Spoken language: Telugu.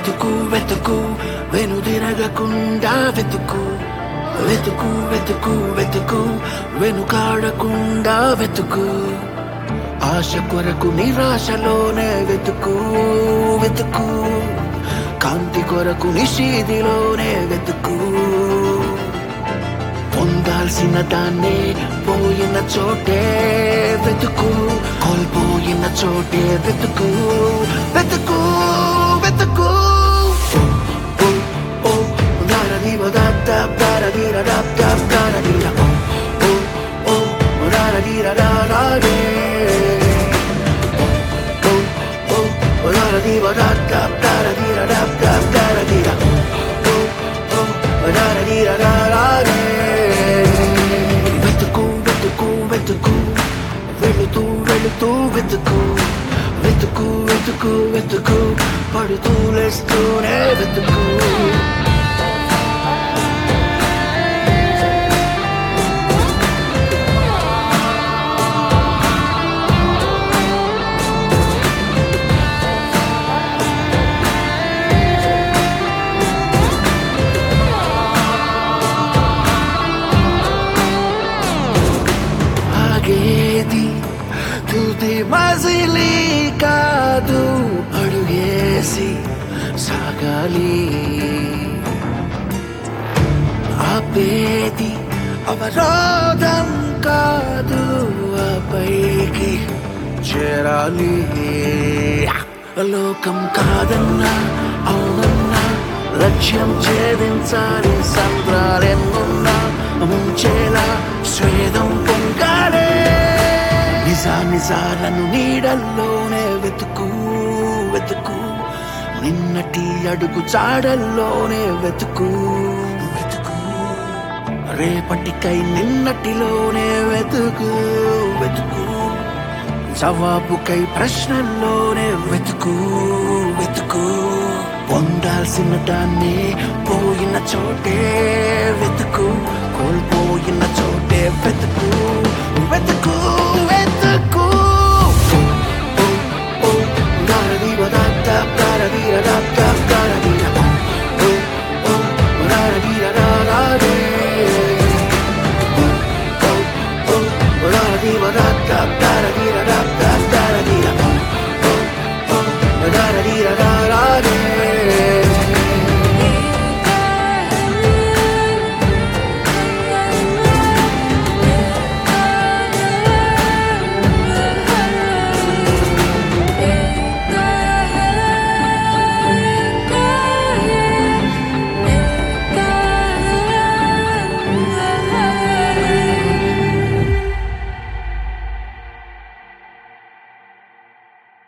వెతుకు వెతుకు వెనుదిరగకుండా వెతుకు వెతుకు వెతుకు వెతుకు వెనుకాడకుండా వెతుకు ఆశ కొరకు నిరాశలోనే వెతుకు వెతుకు కాంతి కొరకు నిషీదిలోనే వెతుకు పొందాల్సిన దాన్నే పోయిన చోటే వెతుకు కోల్పోయిన చోటే వెతుకు వెతుకు వెతుకు ఓ, ఓ, దారదీవ దాద్ద, దారదీర దాద్ద, దారదీర ఓ, ఓ, ఓ, దారదీర దారారే. ఓ, ఓ, ఓ, దారదీవ దాద్ద, దారదీర దాద్ద, దారదీర ఓ, ఓ, ఓ, దారదీర దారారే. వెతుకు వెతుకు వెతుకు వెళుతూ వెళుతూ వెతుకు వెతుకు వెతుకు వెతుకు పడుతూ లేస్తూనే వెతుకు ఆగేది తుది మజిలీ కాదు అడుగేసి సాగాలి ఆపేది అవరోధం కాదు ఆ పైకి చేరాలి లోకం కాదన్నా అవునన్నా లక్ష్యం ఛేదించాలి సంద్రాలెన్నున్నా ముంచేలా స్వేదం పొంగాలే నిజా నిజాలను నీడల్లోనే వెతుకు వెతుకు నిన్నటి అడుగు చాడల్లోనే వెతుకు వెతుకు రేపటికై నిన్నటిలోనే వెతుకు వెతుకు జవాబుకై ప్రశ్నల్లోనే వెతుకు వెతుకు పొందాల్సిన దాన్ని పోయిన చోటే వెతుకు కోల్పోయిన చోటే వెతుకు